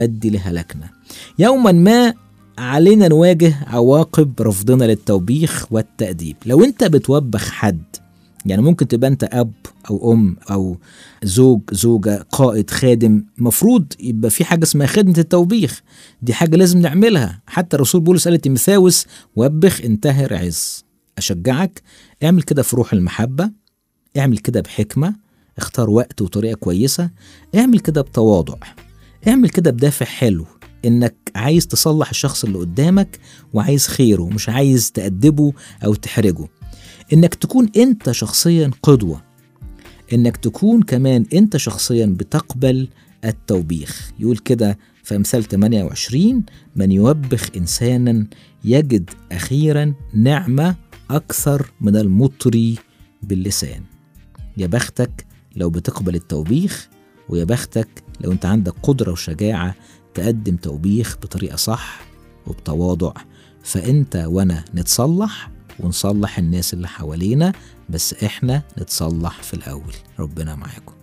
يؤدي لهلاكنا يوما ما علينا نواجه عواقب رفضنا للتوبيخ والتأديب لو انت بتوبخ حد يعني ممكن تبقى انت اب او ام او زوج زوجة قائد خادم مفروض يبقى في حاجة اسمها خدمة التوبيخ دي حاجة لازم نعملها حتى الرسول بولس قال لتيموثاوس وبخ انتهر عز أشجعك اعمل كده في روح المحبة اعمل كده بحكمة اختار وقت وطريقة كويسة اعمل كده بتواضع اعمل كده بدافع حلو انك عايز تصلح الشخص اللي قدامك وعايز خيره مش عايز تأدبه او تحرجه انك تكون انت شخصيا قدوة انك تكون كمان انت شخصيا بتقبل التوبيخ يقول كده في امثال 28 من يوبخ انسانا يجد اخيرا نعمة اكثر من المطري باللسان يا بختك لو بتقبل التوبيخ ويا بختك لو انت عندك قدرة وشجاعة تقدم توبيخ بطريقة صح وبتواضع فانت وانا نتصلح ونصلح الناس اللي حوالينا بس احنا نتصلح في الاول ربنا معاكم